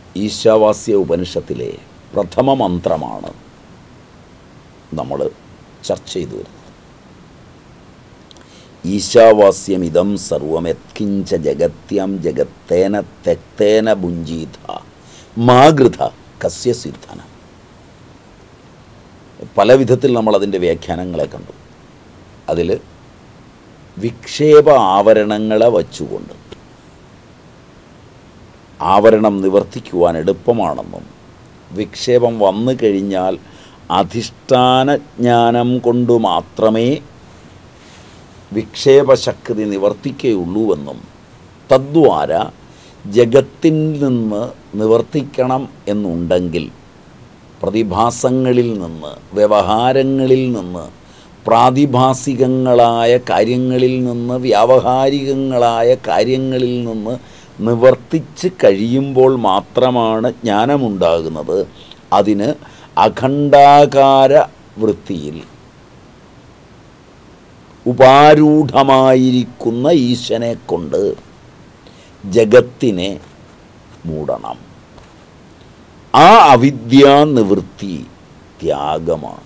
ഈശാവാസ്യ ഉപനിഷത്തിലെ പ്രഥമ മന്ത്രമാണ് നമ്മൾ ചർച്ച ചെയ്തു വരുന്നത് ഈശാവാസ്യമിതം സർവം യത്കിഞ്ച ജഗത്യം ജഗത്തേന തെക്തേന ഭുഞ്ചീത മാഗൃത കസ്യ സിദ്ധന പല വിധത്തിൽ നമ്മൾ അതിൻ്റെ വ്യാഖ്യാനങ്ങളെ കണ്ടു അതിൽ വിക്ഷേപ ആവരണങ്ങളെ വച്ചുകൊണ്ട് ആവരണം നിവർത്തിക്കുവാൻ എളുപ്പമാണെന്നും വിക്ഷേപം വന്നു കഴിഞ്ഞാൽ അധിഷ്ഠാന ജ്ഞാനം കൊണ്ട് മാത്രമേ വിക്ഷേപശക്തി നിവർത്തിക്കുകയുള്ളൂവെന്നും തദ്വാര ജഗത്തിൽ നിന്ന് നിവർത്തിക്കണം എന്നുണ്ടെങ്കിൽ പ്രതിഭാസങ്ങളിൽ നിന്ന് വ്യവഹാരങ്ങളിൽ നിന്ന് പ്രാതിഭാസികങ്ങളായ കാര്യങ്ങളിൽ നിന്ന് വ്യാവഹാരികങ്ങളായ കാര്യങ്ങളിൽ നിന്ന് നിവർത്തിച്ച് കഴിയുമ്പോൾ മാത്രമാണ് ജ്ഞാനമുണ്ടാകുന്നത് അതിന് അഖണ്ഡാകാര വൃത്തിയിൽ ഉപാരൂഢമായിരിക്കുന്ന ഈശനെ കൊണ്ട് ജഗത്തിനെ മൂടണം ആ അവിദ്യാനിവൃത്തി ത്യാഗമാണ്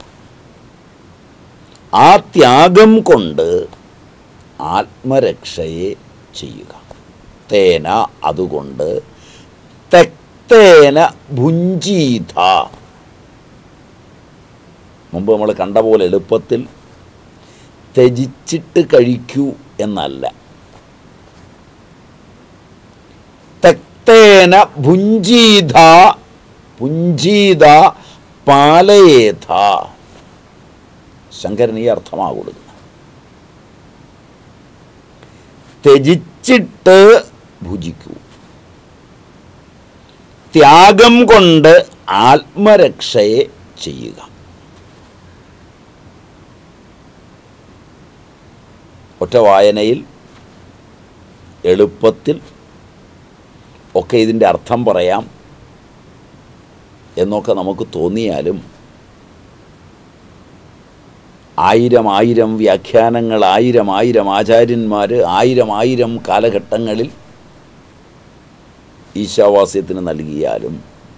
ആ ത്യാഗം കൊണ്ട് ആത്മരക്ഷയെ ചെയ്യുക തേന അതുകൊണ്ട് തെക്തേന ഭുഞ്ചീത മുമ്പ് നമ്മൾ കണ്ട പോലെ എളുപ്പത്തിൽ ത്യജിച്ചിട്ട് കഴിക്കൂ എന്നല്ല തെക്തേന ഭുഞ്ചീത പുഞ്ചീത പാലയേഥ ശങ്കരൻ ഈ അർത്ഥമാ കൊടുക്കുന്നത് ത്യജിച്ചിട്ട് ഭുജിക്കൂ ത്യാഗം കൊണ്ട് ആത്മരക്ഷയെ ചെയ്യുക ഒറ്റ വായനയിൽ എളുപ്പത്തിൽ ഒക്കെ ഇതിൻ്റെ അർത്ഥം പറയാം എന്നൊക്കെ നമുക്ക് തോന്നിയാലും ആയിരം ആയിരം വ്യാഖ്യാനങ്ങൾ ആയിരം ആയിരം ആചാര്യന്മാർ ആയിരം ആയിരം കാലഘട്ടങ്ങളിൽ ഈശാവാസ്യത്തിന് നൽകിയാലും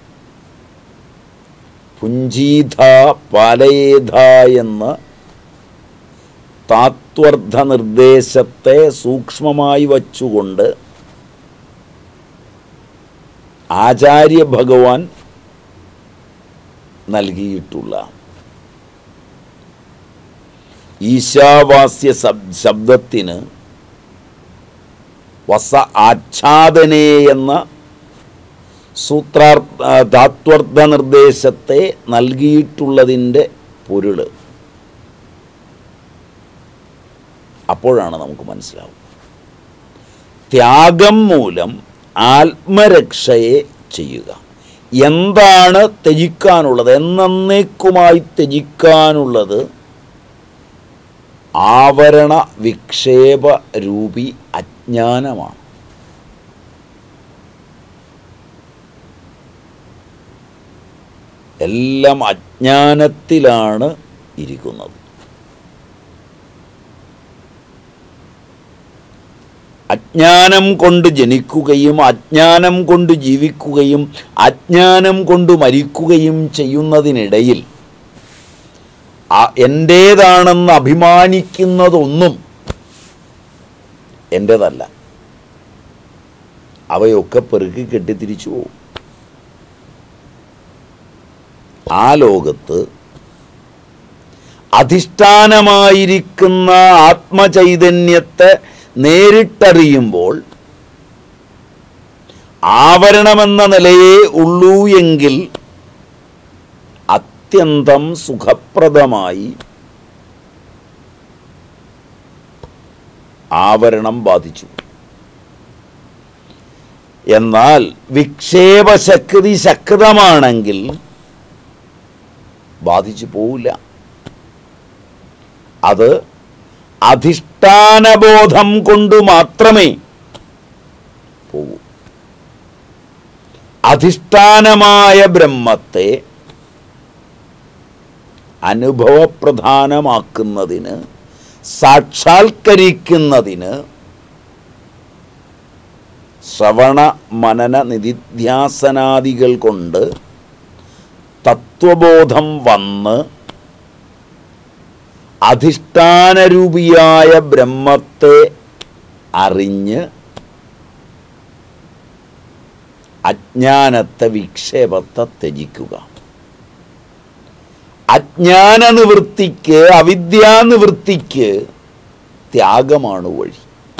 പുഞ്ചീത പാലയേധ എന്ന് താത്വർത്ഥ നിർദ്ദേശത്തെ സൂക്ഷ്മമായി വച്ചുകൊണ്ട് ആചാര്യ ഭഗവാൻ നൽകിയിട്ടുള്ള ഈശാവാസ്യ ശബ്ദത്തിന് വസ ആച്ഛാദനേ എന്ന സൂത്രാർ താത്വർത്ഥ നിർദ്ദേശത്തെ നൽകിയിട്ടുള്ളതിൻ്റെ പൊരുള് അപ്പോഴാണ് നമുക്ക് മനസ്സിലാവും ത്യാഗം മൂലം ആത്മരക്ഷയെ ചെയ്യുക എന്താണ് ത്യജിക്കാനുള്ളത് എന്നേക്കുമായി ത്യജിക്കാനുള്ളത് ആവരണ വിക്ഷേപ രൂപി അജ്ഞാനമാണ് എല്ലാം അജ്ഞാനത്തിലാണ് ഇരിക്കുന്നത് അജ്ഞാനം കൊണ്ട് ജനിക്കുകയും അജ്ഞാനം കൊണ്ട് ജീവിക്കുകയും അജ്ഞാനം കൊണ്ട് മരിക്കുകയും ചെയ്യുന്നതിനിടയിൽ എൻ്റേതാണെന്ന് അഭിമാനിക്കുന്നതൊന്നും എൻ്റേതല്ല അവയൊക്കെ പെറുക്കി കെട്ടി തിരിച്ചു പോകും ആ ലോകത്ത് അധിഷ്ഠാനമായിരിക്കുന്ന ആത്മചൈതന്യത്തെ നേരിട്ടറിയുമ്പോൾ ആവരണമെന്ന നിലയേ ഉള്ളൂ എങ്കിൽ അത്യന്തം സുഖപ്രദമായി ആവരണം ബാധിച്ചു എന്നാൽ വിക്ഷേപശക്തി ശക്തമാണെങ്കിൽ ബാധിച്ചു പോവില്ല അത് അധിഷ്ഠാനബോധം കൊണ്ട് മാത്രമേ പോകൂ അധിഷ്ഠാനമായ ബ്രഹ്മത്തെ അനുഭവപ്രധാനമാക്കുന്നതിന് സാക്ഷാത്കരിക്കുന്നതിന് ശ്രവണ മനന നിധിധ്യാസനാദികൾ കൊണ്ട് തത്വബോധം വന്ന് അധിഷ്ഠാനരൂപിയായ ബ്രഹ്മത്തെ അറിഞ്ഞ് അജ്ഞാനത്തെ വിക്ഷേപത്തെ ത്യജിക്കുക അജ്ഞാന നിവൃത്തിക്ക് അവിദ്യാനിവൃത്തിക്ക് ത്യാഗമാണ് വഴി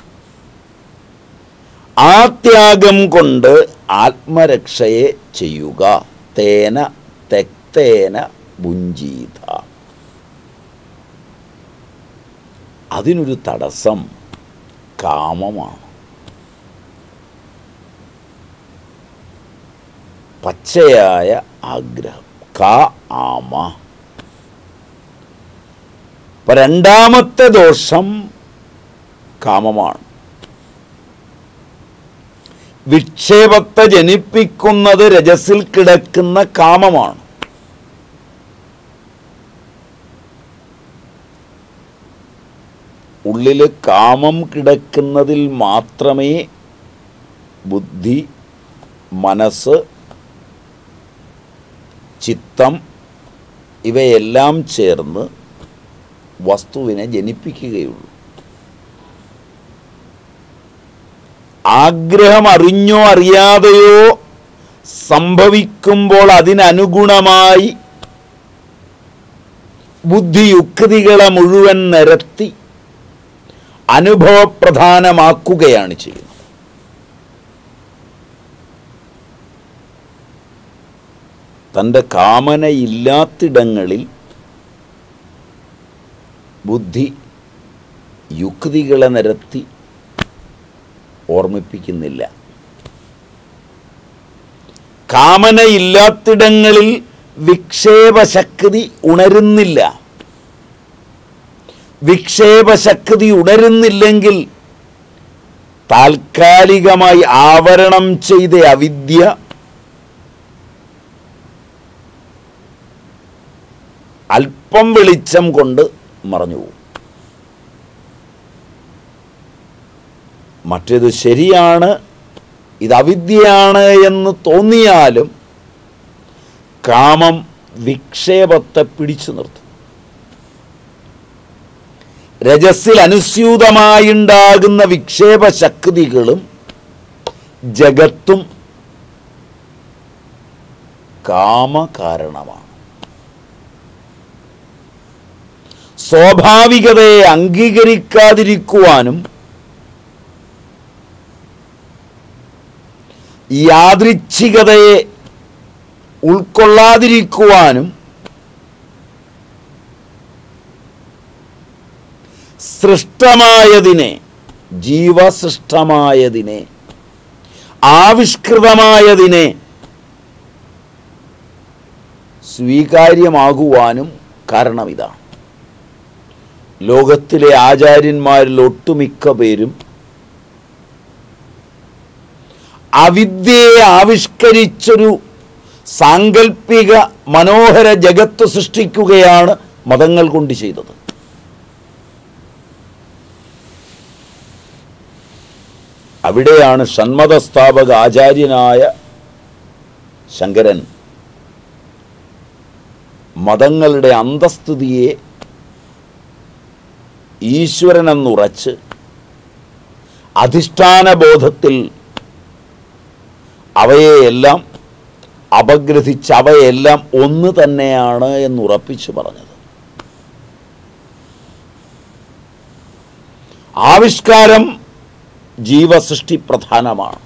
ആ ത്യാഗം കൊണ്ട് ആത്മരക്ഷയെ ചെയ്യുക തേന തെക്തേന ഭുഞ്ചീത അതിനൊരു തടസ്സം കാമമാണ് പച്ചയായ ആഗ്രഹം കാ ആമ അപ്പൊ രണ്ടാമത്തെ ദോഷം കാമമാണ് വിക്ഷേപത്തെ ജനിപ്പിക്കുന്നത് രജസിൽ കിടക്കുന്ന കാമമാണ് ഉള്ളിൽ കാമം കിടക്കുന്നതിൽ മാത്രമേ ബുദ്ധി മനസ്സ് ചിത്തം ഇവയെല്ലാം ചേർന്ന് വസ്തുവിനെ ജനിപ്പിക്കുകയുള്ളൂ ആഗ്രഹം അറിഞ്ഞോ അറിയാതെയോ സംഭവിക്കുമ്പോൾ അതിനനുഗുണമായി ബുദ്ധിയുക്തികളെ മുഴുവൻ നിരത്തി അനുഭവപ്രധാനമാക്കുകയാണ് ചെയ്യുന്നത് തൻ്റെ കാമനയില്ലാത്തിടങ്ങളിൽ ബുദ്ധി യുക്തികളെ നിരത്തി ഓർമ്മിപ്പിക്കുന്നില്ല കാമനയില്ലാത്തിടങ്ങളിൽ വിക്ഷേപശക്തി ഉണരുന്നില്ല വിക്ഷേപശക്തി ഉണരുന്നില്ലെങ്കിൽ താൽക്കാലികമായി ആവരണം ചെയ്ത അവിദ്യ അല്പം വെളിച്ചം കൊണ്ട് മറഞ്ഞു പോകും മറ്റേത് ശരിയാണ് ഇത് അവിദ്യയാണ് എന്ന് തോന്നിയാലും കാമം വിക്ഷേപത്തെ പിടിച്ചു നിർത്തും രജസ്സിൽ അനുസ്യൂതമായുണ്ടാകുന്ന വിക്ഷേപ ശക്തികളും ജഗത്തും കാമകാരണമാണ് സ്വാഭാവികതയെ അംഗീകരിക്കാതിരിക്കുവാനും യാദൃച്ഛികതയെ ഉൾക്കൊള്ളാതിരിക്കുവാനും സൃഷ്ടമായതിനെ ജീവസൃഷ്ടമായതിനെ ആവിഷ്കൃതമായതിനെ സ്വീകാര്യമാകുവാനും കാരണം ഇതാണ് ലോകത്തിലെ ആചാര്യന്മാരിൽ ഒട്ടുമിക്ക പേരും അവിദ്യയെ ആവിഷ്കരിച്ചൊരു സാങ്കല്പിക മനോഹര ജഗത്ത് സൃഷ്ടിക്കുകയാണ് മതങ്ങൾ കൊണ്ട് ചെയ്തത് അവിടെയാണ് ഷൺമതസ്ഥാപക ആചാര്യനായ ശങ്കരൻ മതങ്ങളുടെ അന്തസ്ഥിതിയെ ഈശ്വരനെന്നുറച്ച് അധിഷ്ഠാന ബോധത്തിൽ അവയെയെല്ലാം അപഗ്രഥിച്ച് അവയെല്ലാം ഒന്ന് തന്നെയാണ് എന്നുറപ്പിച്ചു പറഞ്ഞത് ആവിഷ്കാരം ജീവസൃഷ്ടി പ്രധാനമാണ്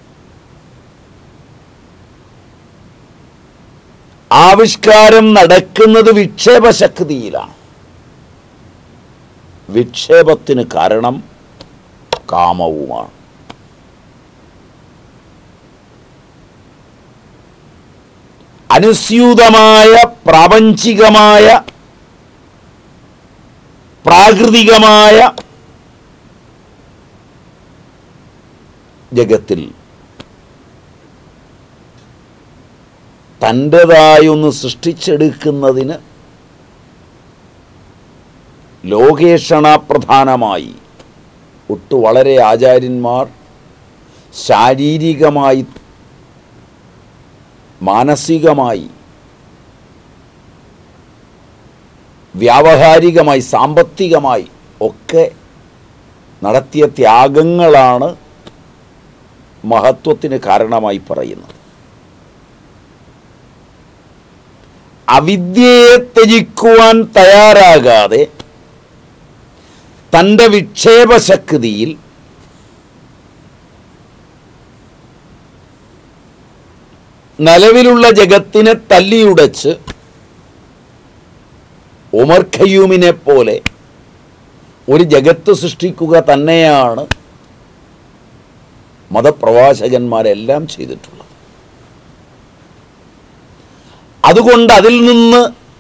ആവിഷ്കാരം നടക്കുന്നത് വിക്ഷേപശക്തിയിലാണ് വിക്ഷേപത്തിന് കാരണം കാമവുമാണ് അനുസ്യൂതമായ പ്രാപഞ്ചികമായ പ്രാകൃതികമായ ജഗത്തിൽ തൻ്റെതായൊന്ന് സൃഷ്ടിച്ചെടുക്കുന്നതിന് ലോകേഷണ പ്രധാനമായി ഒട്ടു വളരെ ആചാര്യന്മാർ ശാരീരികമായി മാനസികമായി വ്യാവഹാരികമായി സാമ്പത്തികമായി ഒക്കെ നടത്തിയ ത്യാഗങ്ങളാണ് മഹത്വത്തിന് കാരണമായി പറയുന്നത് അവിദ്യയെ ത്യജിക്കുവാൻ തയ്യാറാകാതെ തൻ്റെ വിക്ഷേപശക്തിയിൽ നിലവിലുള്ള ജഗത്തിനെ തല്ലിയുടച്ച് ഉമർ ഖയ്യൂമിനെ പോലെ ഒരു ജഗത്ത് സൃഷ്ടിക്കുക തന്നെയാണ് മതപ്രവാചകന്മാരെല്ലാം ചെയ്തിട്ടുള്ളത് അതുകൊണ്ട് അതിൽ നിന്ന്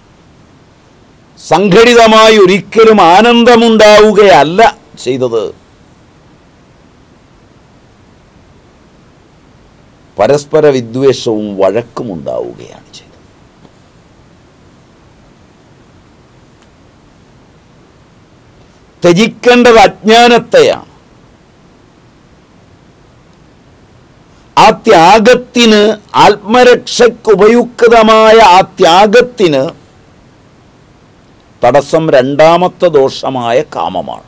സംഘടിതമായി ഒരിക്കലും ആനന്ദമുണ്ടാവുകയല്ല ചെയ്തത് പരസ്പര വിദ്വേഷവും വഴക്കും ഉണ്ടാവുകയാണ് ചെയ്തത് ത്യജിക്കേണ്ടത് അജ്ഞാനത്തെയാണ് ആ ത്യാഗത്തിന് ആത്മരക്ഷയ്ക്ക് ഉപയുക്തമായ ആ ത്യാഗത്തിന് തടസ്സം രണ്ടാമത്തെ ദോഷമായ കാമമാണ്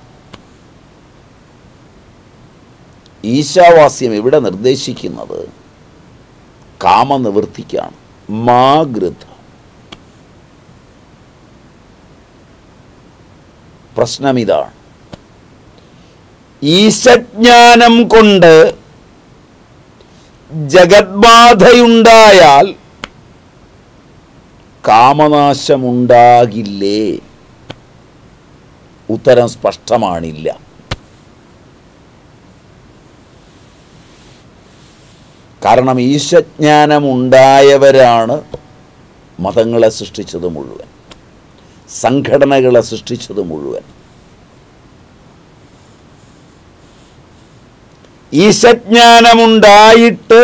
ഈശാവാസ്യം ഇവിടെ നിർദ്ദേശിക്കുന്നത് കാമനിവൃത്തിക്കാണ് മാഗൃത പ്രശ്നമിതാണ് ഈശജ്ഞാനം കൊണ്ട് ജഗദ്ബാധയുണ്ടായാൽ കാമനാശമുണ്ടാകില്ലേ ഉത്തരം സ്പഷ്ടമാണില്ല കാരണം ഈശജ്ഞാനമുണ്ടായവരാണ് മതങ്ങളെ സൃഷ്ടിച്ചത് മുഴുവൻ സംഘടനകളെ സൃഷ്ടിച്ചത് മുഴുവൻ ഈശജ്ഞാനമുണ്ടായിട്ട്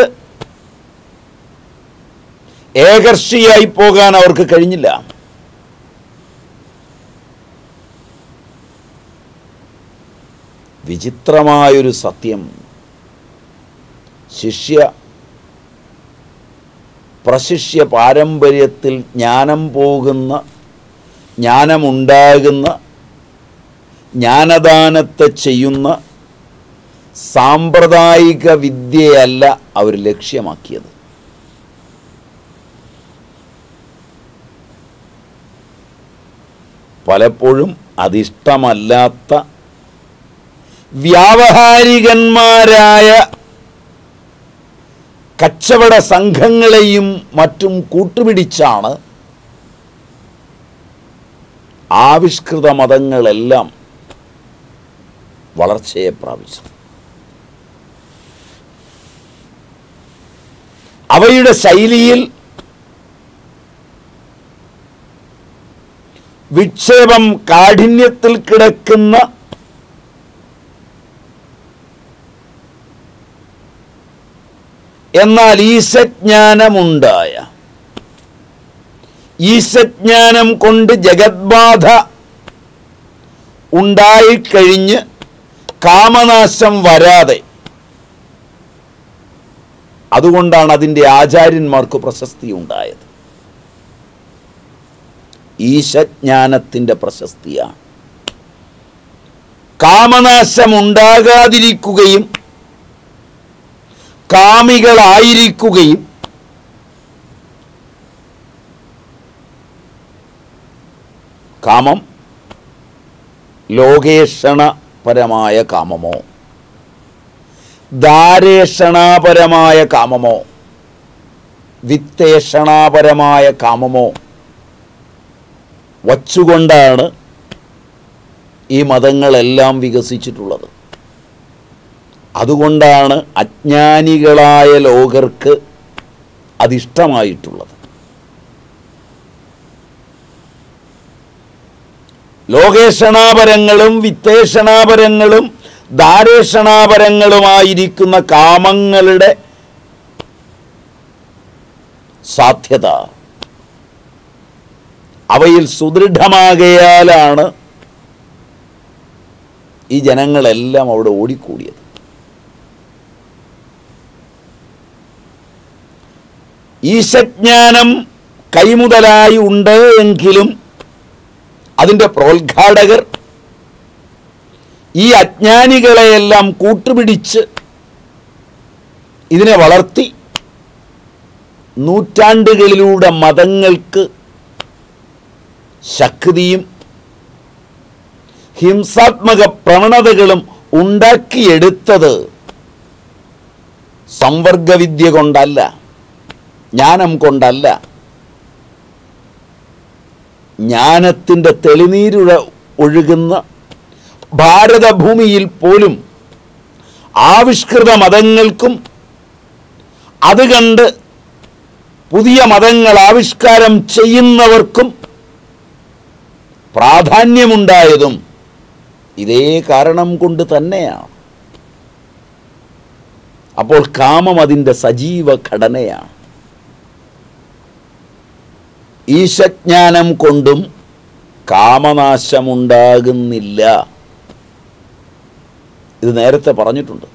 ഏകർഷിയായി പോകാൻ അവർക്ക് കഴിഞ്ഞില്ല വിചിത്രമായൊരു സത്യം ശിഷ്യ പ്രശിഷ്യ പാരമ്പര്യത്തിൽ ജ്ഞാനം പോകുന്ന ജ്ഞാനമുണ്ടാകുന്ന ജ്ഞാനദാനത്തെ ചെയ്യുന്ന സാമ്പ്രദായിക വിദ്യയല്ല അവർ ലക്ഷ്യമാക്കിയത് പലപ്പോഴും അതിഷ്ടമല്ലാത്ത വ്യാവഹാരികന്മാരായ കച്ചവട സംഘങ്ങളെയും മറ്റും കൂട്ടുപിടിച്ചാണ് ആവിഷ്കൃത മതങ്ങളെല്ലാം വളർച്ചയെ പ്രാപിച്ചത് അവയുടെ ശൈലിയിൽ വിക്ഷേപം കാഠിന്യത്തിൽ കിടക്കുന്ന എന്നാൽ ഈശജ്ഞാനമുണ്ടായ ഈശജ്ഞാനം കൊണ്ട് ജഗദ്ബാധ ഉണ്ടായിക്കഴിഞ്ഞ് കാമനാശം വരാതെ അതുകൊണ്ടാണ് അതിൻ്റെ ആചാര്യന്മാർക്ക് പ്രശസ്തി ഉണ്ടായത് ഈശജ്ഞാനത്തിൻ്റെ പ്രശസ്തിയാണ് കാമനാശമുണ്ടാകാതിരിക്കുകയും കാമികളായിരിക്കുകയും കാമം ലോകേഷണപരമായ കാമമോ ദാരേഷണാപരമായ കാമമോ വിത്തേഷണാപരമായ കാമമോ വച്ചുകൊണ്ടാണ് ഈ മതങ്ങളെല്ലാം വികസിച്ചിട്ടുള്ളത് അതുകൊണ്ടാണ് അജ്ഞാനികളായ ലോകർക്ക് അതിഷ്ടമായിട്ടുള്ളത് ലോകേഷണാപരങ്ങളും വിത്തേഷണാപരങ്ങളും ദാരേഷണാപരങ്ങളുമായിരിക്കുന്ന കാമങ്ങളുടെ സാധ്യത അവയിൽ സുദൃഢമാകയാലാണ് ഈ ജനങ്ങളെല്ലാം അവിടെ ഓടിക്കൂടിയത് ഈശജ്ഞാനം കൈമുതലായി ഉണ്ട് എങ്കിലും അതിൻ്റെ പ്രോദ്ഘാടകർ ഈ അജ്ഞാനികളെയെല്ലാം കൂട്ടുപിടിച്ച് ഇതിനെ വളർത്തി നൂറ്റാണ്ടുകളിലൂടെ മതങ്ങൾക്ക് ശക്തിയും ഹിംസാത്മക പ്രവണതകളും ഉണ്ടാക്കിയെടുത്തത് സംവർഗവിദ്യ കൊണ്ടല്ല ജ്ഞാനം കൊണ്ടല്ല ജ്ഞാനത്തിൻ്റെ തെളിനീരുഴ ഒഴുകുന്ന ഭാരതഭൂമിയിൽ പോലും ആവിഷ്കൃത മതങ്ങൾക്കും അത് കണ്ട് പുതിയ മതങ്ങൾ ആവിഷ്കാരം ചെയ്യുന്നവർക്കും പ്രാധാന്യമുണ്ടായതും ഇതേ കാരണം കൊണ്ട് തന്നെയാണ് അപ്പോൾ കാമം അതിൻ്റെ സജീവ ഘടനയാണ് ഈശജ്ഞാനം കൊണ്ടും കാമനാശമുണ്ടാകുന്നില്ല ഇത് നേരത്തെ പറഞ്ഞിട്ടുണ്ട്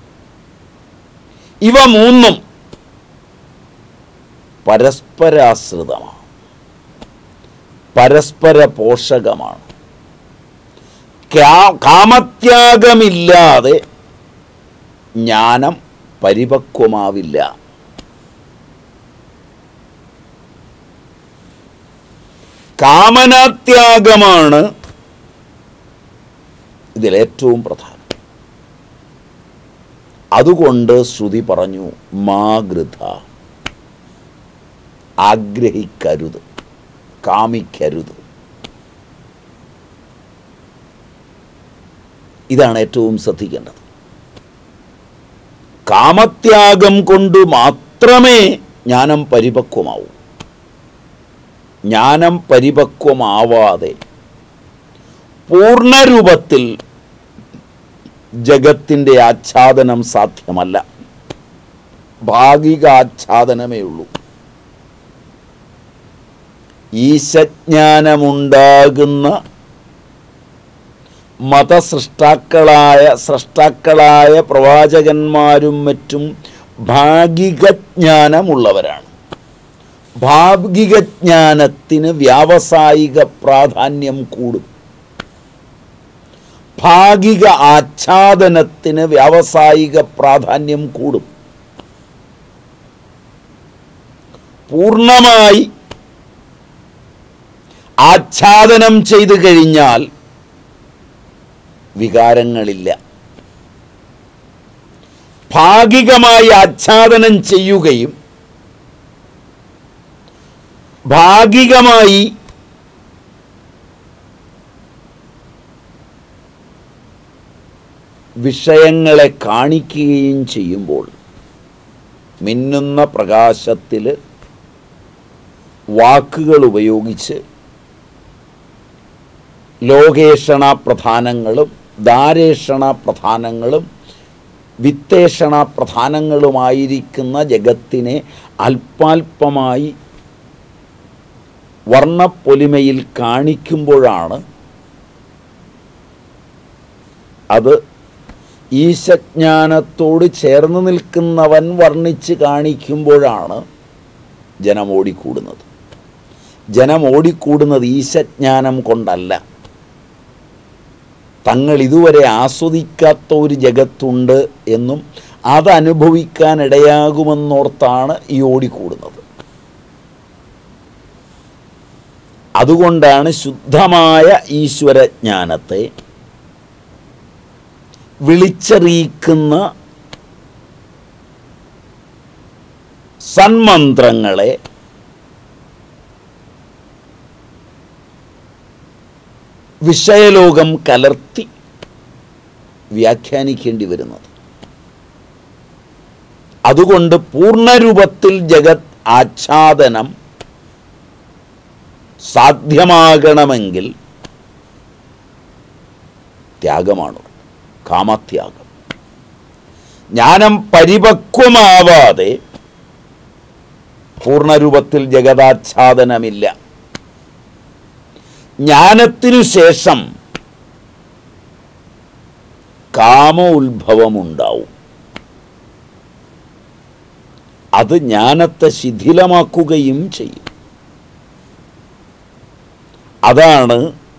ഇവ മൂന്നും പരസ്പരാശ്രിതമാണ് പരസ്പര പോഷകമാണ് കാ- കാമത്യാഗമില്ലാതെ ജ്ഞാനം പരിപക്വമാവില്ല കാമനാത്യാഗമാണ് ഇതിലേറ്റവും പ്രധാനം അതുകൊണ്ട് ശ്രുതി പറഞ്ഞു മാഗൃത ആഗ്രഹിക്കരുത് കാമിക്കരുത് ഇതാണ് ഏറ്റവും ശ്രദ്ധിക്കേണ്ടത് കാമത്യാഗം കൊണ്ട് മാത്രമേ ജ്ഞാനം പരിപക്വമാവൂ ജ്ഞാനം പരിപക്വമാവാതെ പൂർണ്ണരൂപത്തിൽ ജഗത്തിൻ്റെ ആച്ഛാദനം സാധ്യമല്ല ഭാഗിക ആച്ഛാദനമേ ഉള്ളൂ ഈശജ്ഞാനമുണ്ടാകുന്ന മതസൃഷ്ടാക്കളായ സൃഷ്ടാക്കളായ പ്രവാചകന്മാരും മറ്റും ഭാഗികജ്ഞാനമുള്ളവരാണ് ഭാഗികജ്ഞാനത്തിന് വ്യാവസായിക പ്രാധാന്യം കൂടും ഭാഗിക ആച്ഛാദനത്തിന് വ്യാവസായിക പ്രാധാന്യം കൂടും പൂർണ്ണമായി ആച്ഛാദനം ചെയ്തു കഴിഞ്ഞാൽ വികാരങ്ങളില്ല ഭാഗികമായി ആച്ഛാദനം ചെയ്യുകയും ഭാഗികമായി വിഷയങ്ങളെ കാണിക്കുകയും ചെയ്യുമ്പോൾ മിന്നുന്ന പ്രകാശത്തിൽ വാക്കുകൾ ഉപയോഗിച്ച് ലോകേഷണ പ്രധാനങ്ങളും ദാരേഷണ പ്രധാനങ്ങളും വിത്തേഷണ പ്രധാനങ്ങളുമായിരിക്കുന്ന ജഗത്തിനെ അല്പാൽപമായി വർണ്ണപ്പൊലിമയിൽ കാണിക്കുമ്പോഴാണ് അത് ഈശജ്ഞാനത്തോട് ചേർന്ന് നിൽക്കുന്നവൻ വർണ്ണിച്ച് കാണിക്കുമ്പോഴാണ് ജനം ഓടിക്കൂടുന്നത് ജനം ഓടിക്കൂടുന്നത് ഈശജ്ഞാനം കൊണ്ടല്ല തങ്ങൾ ഇതുവരെ ആസ്വദിക്കാത്ത ഒരു ജഗത്തുണ്ട് എന്നും അതനുഭവിക്കാൻ ഇടയാകുമെന്നോർത്താണ് ഈ ഓടിക്കൂടുന്നത് അതുകൊണ്ടാണ് ശുദ്ധമായ ഈശ്വരജ്ഞാനത്തെ വിളിച്ചറിയിക്കുന്ന സന്മന്ത്രങ്ങളെ വിഷയലോകം കലർത്തി വ്യാഖ്യാനിക്കേണ്ടി വരുന്നത് അതുകൊണ്ട് പൂർണ്ണരൂപത്തിൽ ജഗത് ആച്ഛാദനം സാധ്യമാകണമെങ്കിൽ ത്യാഗമാണ് കാമത്യാഗം ജ്ഞാനം പരിപക്വമാവാതെ പൂർണ്ണരൂപത്തിൽ ജഗതാച്ഛാദനമില്ല ജ്ഞാനത്തിനു ശേഷം കാമ ഉത്ഭവമുണ്ടാവും അത് ജ്ഞാനത്തെ ശിഥിലമാക്കുകയും ചെയ്യും അതാണ്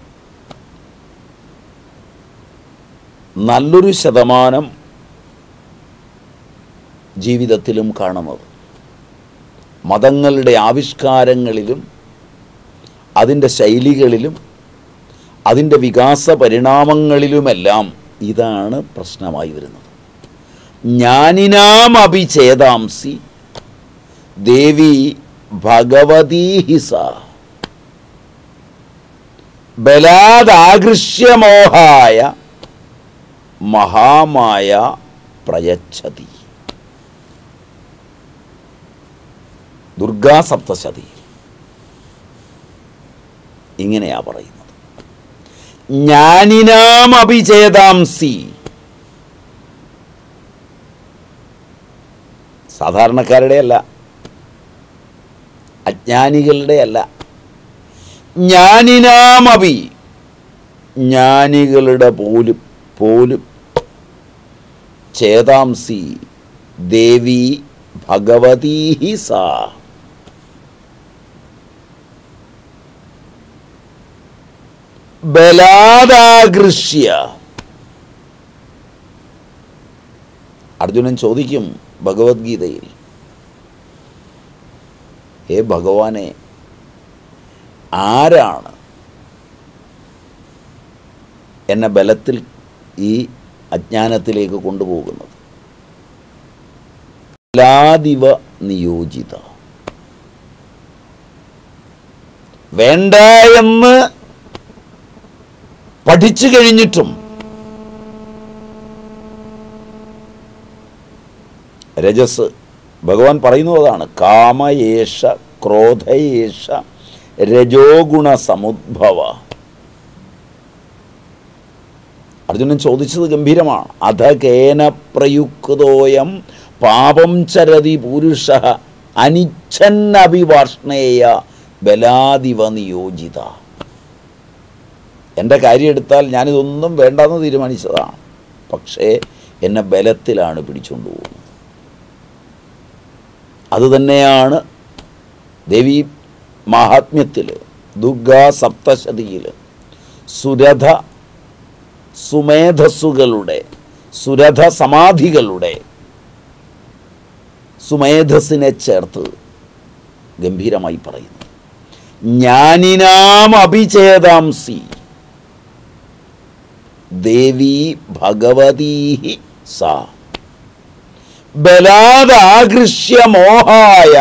നല്ലൊരു ശതമാനം ജീവിതത്തിലും കാണുന്നത് മതങ്ങളുടെ ആവിഷ്കാരങ്ങളിലും അതിൻ്റെ ശൈലികളിലും അതിൻ്റെ വികാസ പരിണാമങ്ങളിലുമെല്ലാം ഇതാണ് പ്രശ്നമായി വരുന്നത് ജ്ഞാനിനാമപി ചേതാംസി ദേവി ഭഗവതീ ഹിസ ബലാദാകൃഷ്യമോഹായ മഹാമായ പ്രയച്ഛതി ദുർഗാ സപ്തശതി ഇങ്ങനെയാ പറയുന്നത് ജ്ഞാനിനാം അഭിചേതാംസി സാധാരണക്കാരുടെ അല്ല അജ്ഞാനികളുടെ അല്ല ജ്ഞാനിനാമപി ജ്ഞാനികളുടെ പോലും പോലും ചേതാംസി ദേവി ഭഗവതീ സാ ബലാദാകൃഷ്യ അർജുനൻ ചോദിക്കും ഭഗവത്ഗീതയിൽ ഹേ ഭഗവാനെ ആരാണ് എന്നെ ബലത്തിൽ ഈ അജ്ഞാനത്തിലേക്ക് കൊണ്ടുപോകുന്നത് ബലാദിവ നിയോജിത വേണ്ട എന്ന് പഠിച്ചു കഴിഞ്ഞിട്ടും രജസ് ഭഗവാൻ പറയുന്നത് അതാണ് കാമയേഷ ക്രോധയേഷ രജോഗുണ സമുദ്ഭവ അർജുനൻ ചോദിച്ചത് ഗംഭീരമാണ് അധ കേന പ്രയുക്തോയം പാപം ചരതി പുരുഷ അനിച്ഛന്നഭിവാഷ്ണേയ ബലാദിവ നിയോജിത എൻ്റെ കാര്യം എടുത്താൽ ഞാനിതൊന്നും വേണ്ടെന്ന് തീരുമാനിച്ചതാണ് പക്ഷേ എന്നെ ബലത്തിലാണ് പിടിച്ചുകൊണ്ട് പോകുന്നത് അതുതന്നെയാണ് ദേവി മഹാത്മ്യത്തിൽ ദുർഗാ സപ്തശതിയിൽ സുരഥ സുമേധസ്സുകളുടെ സുരഥ സമാധികളുടെ സുമേധസ്സിനെ ചേർത്ത് ഗംഭീരമായി പറയുന്നു ജ്ഞാനിനാം അഭിചേതാംസി ദേവി ഭഗവതീ സാ ബലാദാകൃഷ്യ മോഹായ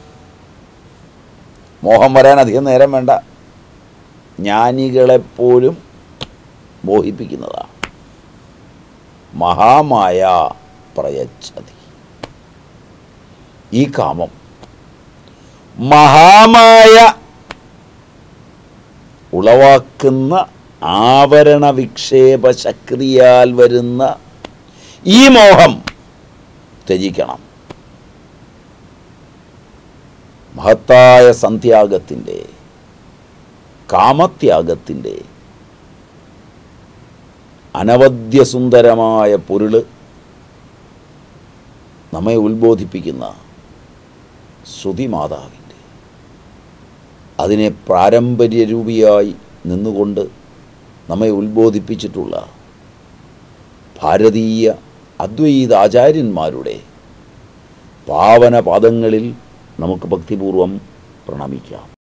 മോഹം വരാൻ അധികം നേരം വേണ്ട ജ്ഞാനികളെപ്പോലും മോഹിപ്പിക്കുന്നതാണ് മഹാമായ പ്രയച്ഛതി ഈ കാമം മഹാമായ ഉളവാക്കുന്ന ആവരണ വിക്ഷേപ ശക്തിയാൽ വരുന്ന ഈ മോഹം ത്യജിക്കണം മഹത്തായ സന്ത്യാഗത്തിൻ്റെ കാമത്യാഗത്തിൻ്റെ അനവദ്യസുന്ദരമായ പൊരുള് നമ്മെ ഉത്ബോധിപ്പിക്കുന്ന ശ്രുതിമാതാവിൻ്റെ അതിനെ പാരമ്പര്യരൂപിയായി നിന്നുകൊണ്ട് നമ്മെ ഉത്ബോധിപ്പിച്ചിട്ടുള്ള ഭാരതീയ അദ്വൈത ആചാര്യന്മാരുടെ പാവന പാദങ്ങളിൽ നമുക്ക് ഭക്തിപൂർവം പ്രണമിക്കാം